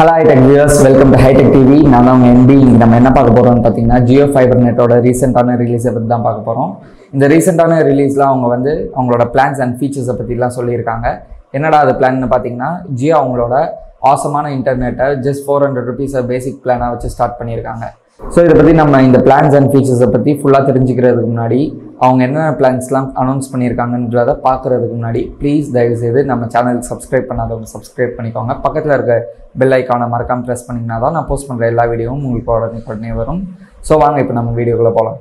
hello hitech viewers welcome to hitech TV நான் தான் உங்கள் எம்பி நம்ம என்ன பார்க்க போகிறோம்னு பார்த்தீங்கன்னா ஜியோ ஃபைபர் நெட்டோட ரீசெண்டான ரிலீஸை பற்றி தான் பார்க்க போகிறோம் இந்த ரீசெண்டான ரிலீஸில் அவங்க வந்து அவங்களோட பிளான்ஸ் அண்ட் ஃபீச்சர்ஸை பற்றிலாம் சொல்லியிருக்காங்க என்னடா அது பிளான்னு பார்த்தீங்கன்னா ஜியோ அவங்களோட ஆசமான இன்டர்நெட்டை ஜஸ்ட் ஃபோர் ஹண்ட்ரட் ருபீஸை பேசிக் பிளானாக வச்சு ஸ்டார்ட் பண்ணியிருக்காங்க ஸோ இதை பற்றி நம்ம இந்த பிளான்ஸ் அண்ட் ஃபீச்சர்ஸை பற்றி ஃபுல்லாக தெரிஞ்சுக்கிறதுக்கு முன்னாடி அவங்க என்னென்ன பிளான்ஸ்லாம் அனௌன்ஸ் பண்ணியிருக்காங்கன்றத பார்க்குறதுக்கு முன்னாடி ப்ளீஸ் தயவுசெய்து நம்ம சேனலுக்கு சப்ஸ்கிரைப் பண்ணாதவங்க சப்ஸ்கிரைப் பண்ணிக்கோங்க பக்கத்தில் இருக்க பெல் ஐக்கானை மறக்காமல் ப்ரெஸ் பண்ணிங்கன்னா தான் நான் போஸ்ட் பண்ணுற எல்லா வீடியோவும் உங்களுக்கு உடனே உடனே வரும் ஸோ வாங்க இப்போ நம்ம வீடியோக்குள்ளே போகலாம்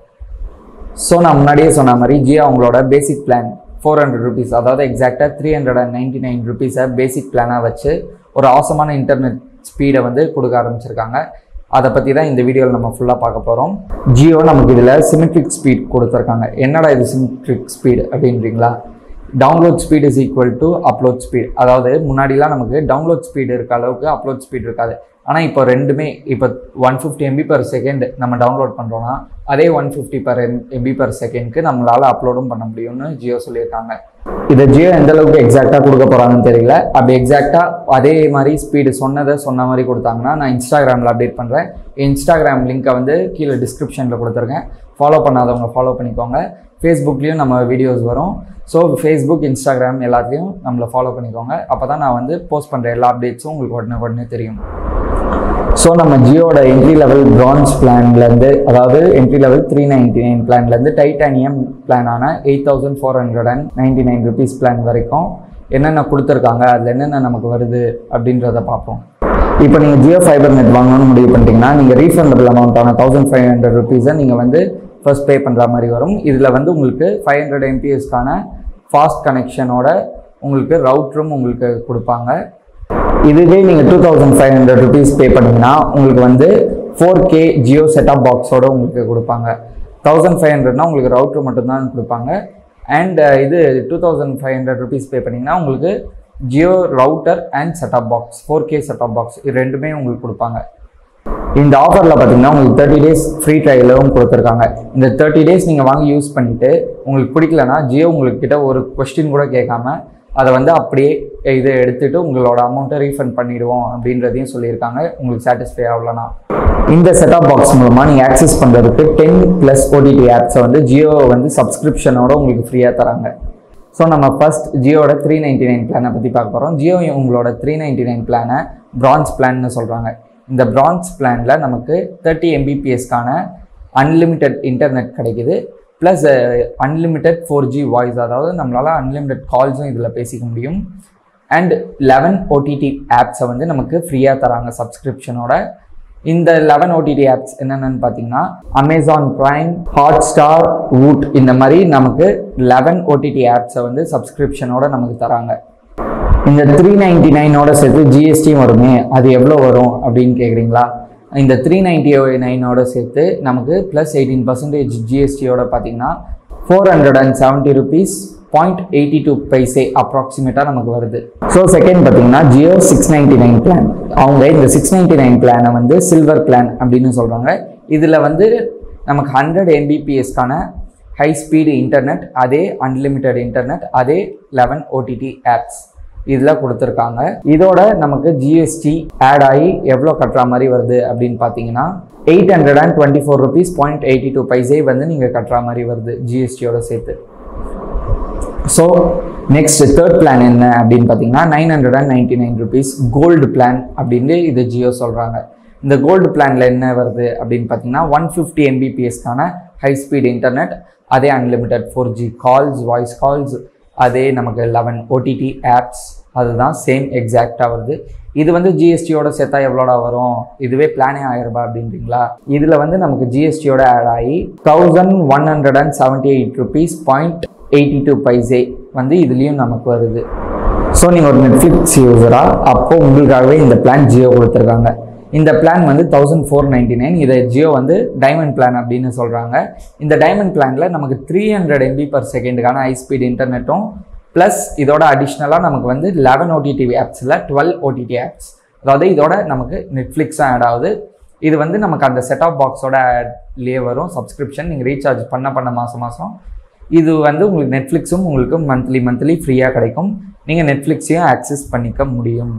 ஸோ நான் முன்னாடியே சொன்ன மாதிரி ஜியோ அவங்களோட basic plan four hundred rupees அதாவது எக்ஸாக்டாக three hundred and ninety nine ருபீஸை பேசிக் பிளானாக வச்சு ஒரு ஆசமான இன்டர்நெட் ஸ்பீடை வந்து கொடுக்க ஆரம்பிச்சிருக்காங்க அதை பற்றி தான் இந்த வீடியோவில் நம்ம ஃபுல்லாக பார்க்க போகிறோம் ஜியோ நமக்கு இதில் சிமெட்ரிக் ஸ்பீட் கொடுத்துருக்காங்க என்னடா இது சிமெட்ரிக் ஸ்பீடு அப்படின்றீங்களா download speed is equal to upload speed அதாவது முன்னாடிலாம் நமக்கு டவுன்லோட் ஸ்பீடு இருக்க அளவுக்கு அப்லோட் ஸ்பீட் இருக்காது ஆனால் இப்போ ரெண்டுமே இப்போ one fifty MB per second நம்ம டவுன்லோட் பண்ணுறோன்னா அதே one fifty per M MB per செகண்ட்க்கு நம்மளால் அப்லோடும் பண்ண முடியும்னு ஜியோ சொல்லியிருக்காங்க இதை ஜியோ எந்த அளவுக்கு எக்ஸாக்டாக கொடுக்க போகிறாங்கன்னு தெரியல அப்படி எக்ஸாக்டாக அதே மாதிரி ஸ்பீடு சொன்னதை சொன்ன மாதிரி கொடுத்தாங்கன்னா நான் இன்ஸ்டாகிராமில் அப்டேட் பண்ணுறேன் இன்ஸ்டாகிராம் லிங்க்கை வந்து கீழே டிஸ்கிரிப்ஷனில் கொடுத்துருக்கேன் ஃபாலோ பண்ணாதவங்க ஃபாலோ பண்ணிக்கோங்க ஃபேஸ்புக்லேயும் நம்ம வீடியோஸ் வரும் ஸோ ஃபேஸ்புக் இன்ஸ்டாகிராம் எல்லாத்தையும் நம்மளை ஃபாலோ பண்ணிக்கோங்க அப்போ தான் நான் வந்து போஸ்ட் பண்ணுற எல்லா அப்டேட்ஸும் உங்களுக்கு உடனே உடனே தெரியும் ஸோ நம்ம ஜியோட என்ட்ரி லெவல் பிரான்ஸ் பிளான்லேருந்து அதாவது entry level three ninety nine பிளான்லேருந்து டைட்டானியம் பிளானான eight thousand four hundred and ninety nine rupees plan வரைக்கும் என்னென்ன கொடுத்துருக்காங்க அதில் என்னென்ன நமக்கு வருது அப்படின்றத பார்ப்போம் இப்போ நீங்கள் ஜியோ ஃபைபர் நெட் வாங்கணும்னு முடிவு பண்ணிட்டீங்கன்னா நீங்கள் ரீஃபண்டபிள் அமௌண்ட்டான தௌசண்ட் ஃபைவ் ஹண்ட்ரட் ருபீஸை நீங்கள் வந்து ஃபர்ஸ்ட் பே பண்ணுற மாதிரி வரும் இதில் வந்து உங்களுக்கு ஃபைவ் ஹண்ட்ரட் எம்பிஎஸ்க்கான ஃபாஸ்ட் கனெக்ஷனோட உங்களுக்கு ரவுட்ரும் உங்களுக்கு கொடுப்பாங்க இதுவே நீங்கள் two thousand five hundred rupees pay பண்ணிங்கன்னா உங்களுக்கு வந்து ஃபோர் கே ஜியோ செட்டப் பாக்ஸோட உங்களுக்கு கொடுப்பாங்க தௌசண்ட் ஃபைவ் ஹண்ட்ரட்னா உங்களுக்கு ரவுட்ரு மட்டும்தான் கொடுப்பாங்க அண்ட் இது two thousand five hundred rupees pay பண்ணிங்கன்னா உங்களுக்கு Jio router and setup box four K setup box இது ரெண்டுமே உங்களுக்கு கொடுப்பாங்க இந்த ஆஃபரில் பார்த்தீங்கன்னா உங்களுக்கு தேர்ட்டி டேஸ் ஃப்ரீ ட்ரையலும் கொடுத்துருக்காங்க இந்த தேர்ட்டி டேஸ் நீங்கள் வாங்கி யூஸ் பண்ணிவிட்டு உங்களுக்கு பிடிக்கலனா ஜியோ உங்களுக்கு கிட்ட ஒரு கொஸ்டின் கூட கேட்காம அதை வந்து அப்படியே இதை எடுத்துட்டு உங்களோட அமௌண்ட்டை ரீஃபண்ட் பண்ணிடுவோம் அப்படின்றதையும் சொல்லியிருக்காங்க உங்களுக்கு சாட்டிஸ்ஃபை ஆகலனா இந்த செட்டப் பாக்ஸ் மூலமாக நீங்கள் ஆக்சஸ் பண்ணுறதுக்கு டென் ப்ளஸ் ஓடிடி ஆப்ஸை வந்து ஜியோ வந்து சப்ஸ்கிரிப்ஷனோட உங்களுக்கு ஃப்ரீயாக தராங்க ஸோ நம்ம ஃபர்ஸ்ட் ஜியோட த்ரீ நைன்டி நைன் பிளானை பற்றி பார்க்க போகிறோம் ஜியோ உங்களோட த்ரீ நைன்டி நைன் பிளானை பிரான்ஸ் பிளான்னு சொல்கிறாங்க இந்த பிரான்ஸ் பிளானில் நமக்கு தேர்ட்டி எம்பிபிஎஸ்க்கான அன்லிமிட்டெட் இன்டர்நெட் கிடைக்குது plus unlimited four G voice அதாவது நம்மளால் அன்லிமிட்டெட் கால்ஸும் இதில் பேசிக்க முடியும் அண்ட் லெவன் ஓடிடி ஆப்ஸை வந்து நமக்கு ஃப்ரீயாக தராங்க சப்ஸ்கிரிப்ஷனோட இந்த லெவன் ஓடிடி ஆப்ஸ் என்னென்னு பார்த்தீங்கன்னா Amazon Prime Hotstar Voot இந்த மாதிரி நமக்கு லெவன் ஓடிடி ஆப்ஸை வந்து சப்ஸ்கிரிப்ஷனோட நமக்கு தராங்க இந்த த்ரீ நைன்டி நைனோட சேர்த்து ஜிஎஸ்டியும் வருமே அது எவ்வளோ வரும் அப்படின்னு கேட்குறீங்களா இந்த த்ரீ நைன்டி நைனோட சேர்த்து நமக்கு ப்ளஸ் எயிட்டீன் பர்சன்டேஜ் ஜிஎஸ்டியோட பார்த்தீங்கன்னா four hundred and seventy rupees point eighty two paise அப்ராக்சிமேட்டாக நமக்கு வருது ஸோ செகண்ட் பார்த்தீங்கன்னா Jio six ninety nine plan அவங்க இந்த சிக்ஸ் நைன்டி நைன் பிளானை வந்து சில்வர் பிளான் அப்படின்னு சொல்கிறாங்க இதில் வந்து நமக்கு ஹண்ட்ரட் எம்பிபிஎஸ்க்கான ஹை ஸ்பீடு இன்டர்நெட் அதே அன்லிமிட்டெட் இன்டர்நெட் அதே லெவன் ஓடிடி ஆப்ஸ் இதில் கொடுத்துருக்காங்க இதோட நமக்கு ஜிஎஸ்டி ஆட் ஆகி எவ்வளோ கட்டுற மாதிரி வருது அப்படின்னு பார்த்தீங்கன்னா eight hundred and twenty four rupees point eighty two paise வந்து நீங்கள் கட்டுற மாதிரி வருது ஜிஎஸ்டியோட சேர்த்து ஸோ நெக்ஸ்ட் தேர்ட் பிளான் என்ன அப்படின்னு பார்த்தீங்கன்னா nine hundred and ninety nine rupees gold plan அப்படின்னு இது ஜியோ சொல்கிறாங்க இந்த கோல்டு பிளானில் என்ன வருது அப்படின்னு பார்த்தீங்கன்னா ஒன் ஃபிஃப்டி எம்பிபிஎஸ்க்கான ஹை ஸ்பீட் இன்டர்நெட் அதே unlimited four G calls voice calls அதே நமக்கு லெவன் ஓடிடி ஆப்ஸ் அதுதான் சேம் எக்ஸாக்டாக வருது இது வந்து ஜிஎஸ்டியோட சேர்த்தா எவ்வளோடா வரும் இதுவே பிளானே ஆயிரம் ரூபாய் அப்படின்றீங்களா இதில் வந்து நமக்கு ஜிஎஸ்டியோட ஆட் ஆகி thousand one hundred and seventy eight rupees point eighty two paise வந்து இதுலேயும் நமக்கு வருது ஸோ நீங்கள் ஒரு நெட்ஃப்ளிக்ஸ் யூஸராக அப்போது உங்களுக்காகவே இந்த பிளான் ஜியோ கொடுத்துருக்காங்க இந்த பிளான் வந்து தௌசண்ட் ஃபோர் நைன்டி நைன் இதை ஜியோ வந்து டைமண்ட் பிளான் அப்படின்னு சொல்கிறாங்க இந்த டைமண்ட் பிளானில் நமக்கு த்ரீ ஹண்ட்ரட் எம்பி பர் செகண்டுக்கான ஹை ஸ்பீட் இன்டர்நெட்டும் ப்ளஸ் இதோட அடிஷ்னலாக நமக்கு வந்து லெவன் ஓடிடி ஆப்ஸில் டுவெல் ஓடிடி ஆப்ஸ் அதாவது இதோட நமக்கு நெட்ஃப்ளிக்ஸும் ஆட் ஆகுது இது வந்து நமக்கு அந்த செட் ஆஃப் பாக்ஸோட ஆட்லேயே வரும் சப்ஸ்கிரிப்ஷன் நீங்கள் ரீசார்ஜ் பண்ண பண்ண மாதம் மாதம் இது வந்து உங்களுக்கு நெட்ஃப்ளிக்ஸும் உங்களுக்கு மந்த்லி மந்த்லி ஃப்ரீயாக கிடைக்கும் நீங்கள் நெட்ஃப்ளிக்ஸையும் ஆக்சஸ் பண்ணிக்க முடியும்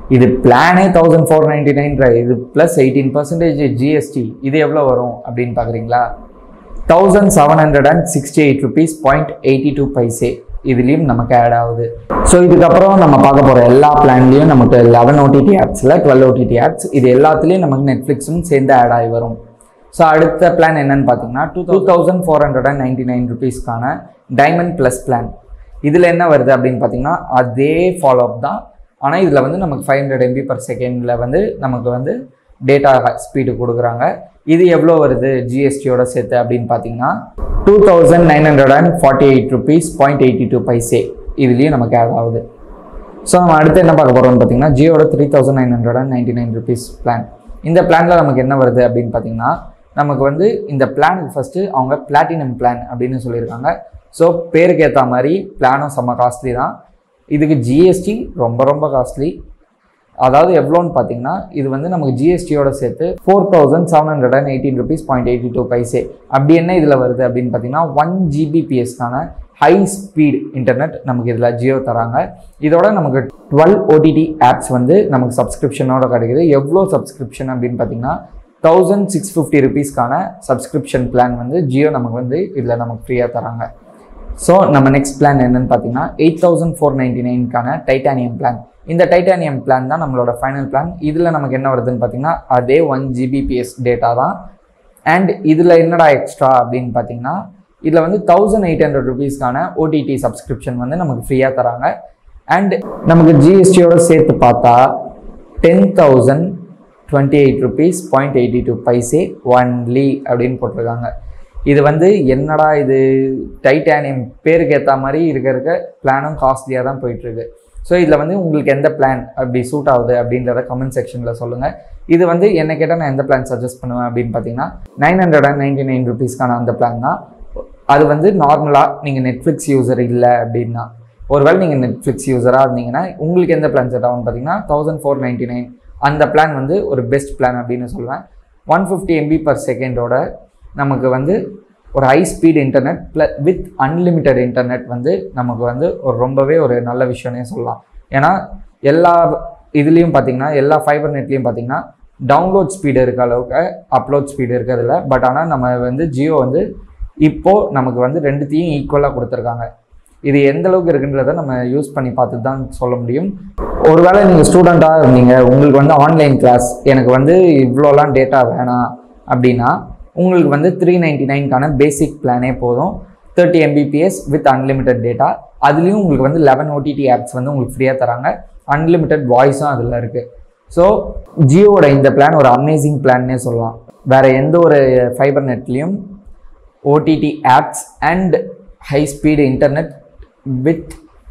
இது பிளானே தௌசண்ட் ஃபோர் நைன்டி நைன்ற இது ப்ளஸ் எயிட்டீன் பர்சன்டேஜ் ஜிஎஸ்டி இது எவ்வளோ வரும் அப்படின்னு பார்க்குறீங்களா thousand seven hundred and sixty eight rupees point eighty two paise இதுலேயும் நமக்கு ஆட் ஆகுது ஸோ இதுக்கப்புறம் நம்ம பார்க்க போகிற எல்லா பிளான்லேயும் நமக்கு லெவன் ஓடிடி ஆப்ஸில் டுவெல் ஓடிடி ஆப்ஸ் இது எல்லாத்துலேயும் நமக்கு நெட்ஃப்ளிக்ஸும் சேர்ந்து ஆட் ஆகி வரும் ஸோ அடுத்த பிளான் என்னன்னு பார்த்தீங்கன்னா two two thousand four hundred and ninety nine ருபீஸ்க்கான டைமண்ட் ப்ளஸ் பிளான் இதில் என்ன வருது அப்படின்னு பார்த்தீங்கன்னா அதே ஃபாலோ அப் தான் ஆனால் இதில் வந்து நமக்கு ஃபைவ் ஹண்ட்ரட் எம்பி பர் செகண்டில் வந்து நமக்கு வந்து டேட்டா ஸ்பீடு கொடுக்குறாங்க இது எவ்வளோ வருது ஜிஎஸ்டியோட சேர்த்து அப்படின்னு பார்த்தீங்கன்னா two thousand nine hundred and forty eight rupees point eighty two paise இதுலேயும் நமக்கு ஆட் ஆகுது ஸோ நம்ம அடுத்து என்ன பார்க்க போகிறோம்னு பார்த்தீங்கன்னா ஜியோட three thousand nine hundred and ninety nine rupees plan இந்த பிளானில் நமக்கு என்ன வருது அப்படின்னு பார்த்தீங்கன்னா நமக்கு வந்து இந்த பிளானுக்கு ஃபஸ்ட்டு அவங்க பிளாட்டினம் பிளான் அப்படின்னு சொல்லியிருக்காங்க ஸோ பேருக்கு ஏற்ற மாதிரி பிளானும் செம்ம காஸ்ட்லி தான் இதுக்கு ஜிஎஸ்டி ரொம்ப ரொம்ப காஸ்ட்லி அதாவது எவ்வளோன்னு பார்த்தீங்கன்னா இது வந்து நமக்கு ஜிஎஸ்டியோட சேர்த்து four thousand seven hundred and eighteen rupees point eighty two paise அப்படி என்ன இதில் வருது அப்படின்னு பார்த்தீங்கன்னா ஒன் ஜிபிபிஎஸ்க்கான ஹை ஸ்பீட் இன்டர்நெட் நமக்கு இதில் ஜியோ தராங்க இதோட நமக்கு டுவெல் ஓடிடி ஆப்ஸ் வந்து நமக்கு சப்ஸ்கிரிப்ஷனோட கிடைக்குது எவ்வளோ சப்ஸ்கிரிப்ஷன் அப்படின்னு பார்த்தீங்கன்னா தௌசண்ட் சிக்ஸ் ஃபிஃப்டி ருபீஸ்க்கான சப்ஸ்கிரிப்ஷன் பிளான் வந்து ஜியோ நமக்கு வந்து இதில் நமக்கு ஃப்ரீயாக தராங்க ஸோ நம்ம நெக்ஸ்ட் பிளான் என்னன்னு பார்த்தீங்கன்னா எயிட் தௌசண்ட் ஃபோர் நைன்டி நைனுக்கான டைட்டானியம் பிளான் இந்த டைட்டானியம் பிளான் தான் நம்மளோட ஃபைனல் பிளான் இதில் நமக்கு என்ன வருதுன்னு பார்த்தீங்கன்னா அதே ஒன் ஜிபிபிஎஸ் டேட்டா தான் அண்ட் இதில் என்னடா எக்ஸ்ட்ரா அப்படின்னு பார்த்தீங்கன்னா இதில் வந்து தௌசண்ட் எயிட் ஹண்ட்ரட் ருபீஸ்க்கான ஓடிடி சப்ஸ்கிரிப்ஷன் வந்து நமக்கு ஃப்ரீயாக தராங்க அண்ட் நமக்கு ஜிஎஸ்டியோட சேர்த்து பார்த்தா ten thousand twenty eight rupees point eighty two paise only அப்படின்னு போட்டிருக்காங்க இது வந்து என்னடா இது டைட்டானியம் பேருக்கு ஏற்ற மாதிரி இருக்க இருக்க பிளானும் காஸ்ட்லியாக தான் போயிட்டுருக்கு ஸோ இதில் வந்து உங்களுக்கு எந்த பிளான் அப்படி சூட் ஆகுது அப்படின்றத கமெண்ட் செக்ஷனில் சொல்லுங்கள் இது வந்து என்ன கேட்டால் நான் எந்த பிளான் சஜஸ்ட் பண்ணுவேன் அப்படின்னு பார்த்தீங்கன்னா nine hundred and ninety nine ருபீஸ்க்கான அந்த பிளான் தான் அது வந்து நார்மலாக நீங்கள் நெட்ஃப்ளிக்ஸ் யூசர் இல்லை அப்படின்னா ஒருவேளை நீங்கள் நெட்ஃப்ளிக்ஸ் யூஸராக இருந்தீங்கன்னா உங்களுக்கு எந்த பிளான் செட் ஆகும்னு பார்த்தீங்கன்னா தௌசண்ட் ஃபோர் நைன்ட்டி நைன் அந்த பிளான் வந்து ஒரு பெஸ்ட் பிளான் அப்படின்னு சொல்லுவேன் ஒன் ஃபிஃப்டி எம்பி பர் செகண்டோட நமக்கு வந்து ஒரு high speed internet plus with unlimited internet வந்து நமக்கு வந்து ஒரு ரொம்பவே ஒரு நல்ல விஷயம்னே சொல்லலாம் ஏன்னா எல்லா இதுலேயும் பார்த்தீங்கன்னா எல்லா ஃபைபர் நெட்லேயும் பார்த்தீங்கன்னா டவுன்லோட் ஸ்பீடு இருக்க அளவுக்கு அப்லோட் ஸ்பீடு இருக்கிறதில்ல பட் ஆனால் நம்ம வந்து ஜியோ வந்து இப்போது நமக்கு வந்து ரெண்டுத்தையும் ஈக்குவலாக கொடுத்துருக்காங்க இது எந்த அளவுக்கு இருக்குன்றத நம்ம யூஸ் பண்ணி பார்த்து தான் சொல்ல முடியும் ஒருவேளை நீங்கள் ஸ்டூடெண்ட்டாக இருந்தீங்க உங்களுக்கு வந்து ஆன்லைன் கிளாஸ் எனக்கு வந்து இவ்வளோலாம் டேட்டா வேணாம் அப்படின்னா உங்களுக்கு வந்து த்ரீ நைன்டி நைன்க்கான பேசிக் பிளானே போதும் thirty MBPS with unlimited data அதுலேயும் உங்களுக்கு வந்து லெவன் ஓடிடி ஆப்ஸ் வந்து உங்களுக்கு ஃப்ரீயாக தராங்க அன்லிமிட்டெட் வாய்ஸும் அதில் இருக்குது ஸோ ஜியோவோட இந்த பிளான் ஒரு அமேசிங் பிளான்னே சொல்லலாம் வேறு எந்த ஒரு ஃபைபர் நெட்லேயும் OTT apps and high speed internet with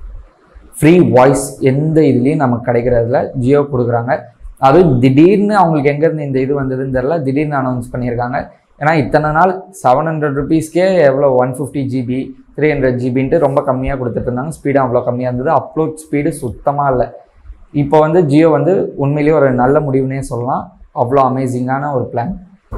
free voice எந்த இதுலேயும் நமக்கு கிடைக்கிறதுல ஜியோ கொடுக்குறாங்க அதுவும் திடீர்னு அவங்களுக்கு எங்கேருந்து இந்த இது வந்ததுன்னு தெரில திடீர்னு அனௌன்ஸ் பண்ணியிருக்காங்க ஏன்னா இத்தனை நாள் செவன் ஹண்ட்ரட் ருபீஸ்க்கே எவ்வளோ one fifty GB three hundred ஜிபின்ட்டு ரொம்ப கம்மியாக கொடுத்துட்டு இருந்தாங்க ஸ்பீடும் அவ்வளோ கம்மியாக இருந்தது அப்லோட் ஸ்பீடு சுத்தமாக இல்லை இப்போ வந்து ஜியோ வந்து உண்மையிலேயே ஒரு நல்ல முடிவுனே சொல்லலாம் அவ்வளோ அமேசிங்கான ஒரு பிளான்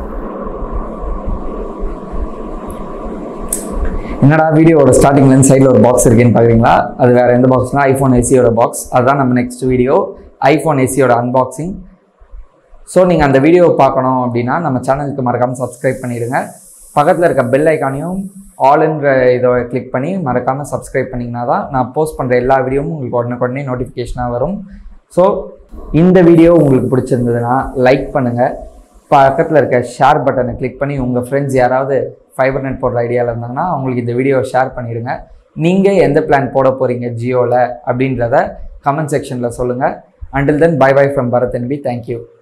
என்னடா வீடியோவோட ஸ்டார்டிங்லேருந்து சைடில் ஒரு பாக்ஸ் இருக்குன்னு பார்க்குறீங்களா அது வேறு எந்த பாக்ஸ்னா ஐஃபோன் ஏசியோட பாக்ஸ் அதுதான் நம்ம நெக்ஸ்ட் வீடியோ ஐஃபோன் ஏசியோட அன்பாக்சிங் ஸோ நீங்கள் அந்த வீடியோவை பார்க்கணும் அப்படின்னா நம்ம சேனலுக்கு மறக்காமல் சப்ஸ்கிரைப் பண்ணிடுங்க பக்கத்தில் இருக்க பெல் ஐக்கானையும் ஆல்ன்ற இதை கிளிக் பண்ணி மறக்காமல் சப்ஸ்கிரைப் பண்ணிங்கன்னா தான் நான் போஸ்ட் பண்ணுற எல்லா வீடியோவும் உங்களுக்கு உடனுக்குடனே நோட்டிஃபிகேஷனாக வரும் ஸோ இந்த வீடியோ உங்களுக்கு பிடிச்சிருந்ததுன்னா லைக் பண்ணுங்கள் பக்கத்தில் இருக்க ஷேர் பட்டனை கிளிக் பண்ணி உங்கள் ஃப்ரெண்ட்ஸ் யாராவது ஃபைபர் நெட் போடுற ஐடியாவில் இருந்தாங்கன்னா அவங்களுக்கு இந்த வீடியோவை ஷேர் பண்ணிடுங்க நீங்கள் எந்த பிளான் போட போகிறீங்க ஜியோவில் அப்படின்றத கமெண்ட் செக்ஷனில் சொல்லுங்கள் until then bye bye from Bharat NB thank you